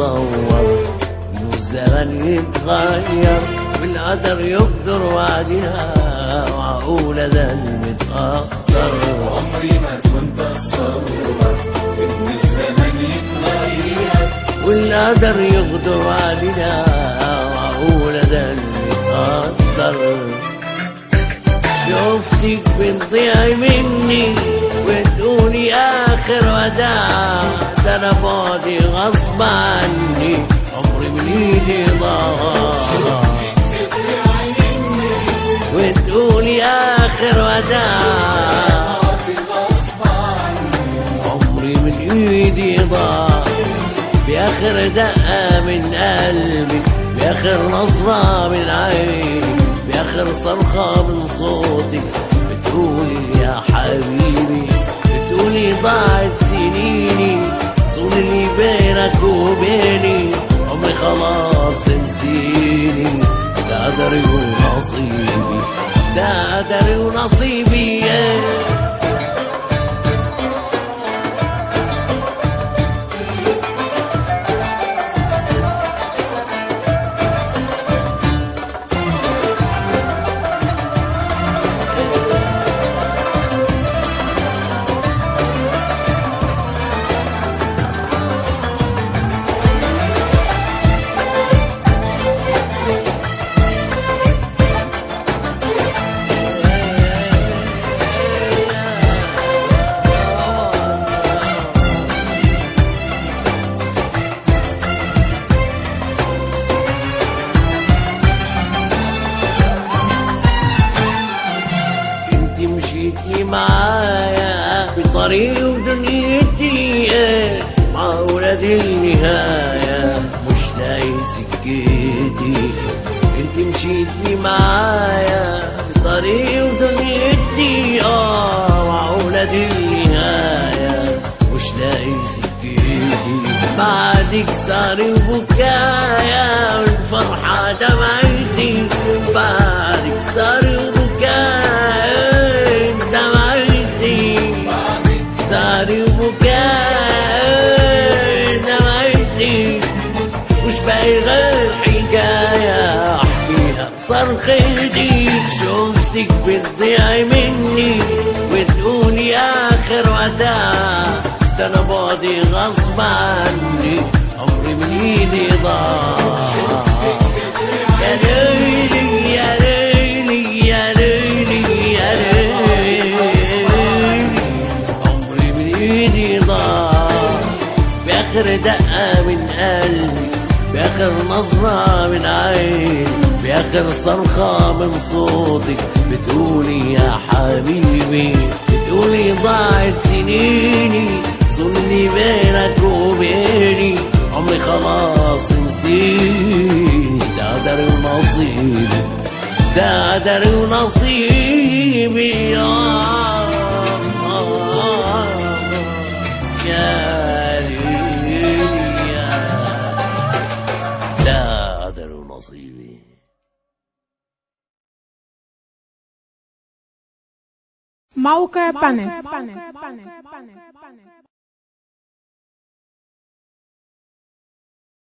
نتصور انه الزمن يتغير والقدر يقدر وعدنا معقولة ده المتأخر عمري ما كنت اتصور ان الزمن يتغير والقدر يقدر علينا معقولة ده المتقدر شفتك بتضيع مني وتقولي آخر وداع ده أنا بعدي غصب عني عمري من إيدي ضاع وتقولي آخر وداع عمري من ايدي ضاع باخر دقة من قلبي باخر نظرة من عيني باخر صرخة من صوتك بتقولي يا حبيبي بتقولي ضاعت سنيني صون اللي بينك وبيني عمري خلاص نسيني ده قدري ونصيبي ده قدري ونصيبي yeah. انت مشيتي معايا بطريق ودنيتي مع ولاد النهاية مش لاقي سكتي انت مشيتي معايا بطريق ودنيتي اه مع ولاد النهاية مش لاقي سكتي بعدك صاري وبكايا والفرحة دمعتي بعدك صاري وبكايا دمعتي صاري وبكايا دمعتي مش باقي غير حكاية أحكيها صرختي شوفتك بتضيع مني وتقولي آخر وداع ده أنا بعدي غصب عني عمري من إيدي ضاع يا ليلي يا ليلي يا ليلي يا ليلي عمري من إيدي ضاع بآخر دقة من قلبي بآخر نظرة من عيني بآخر صرخة من صوتك بتقولي يا حبيبي بتقولي ضاعت سنيني صني بينك وبيني عمري خلاص نسيني ده قدري ونصيبي ده قدري ونصيبي آه آه يا ليلي يا ده قدري ونصيبي موقع بانل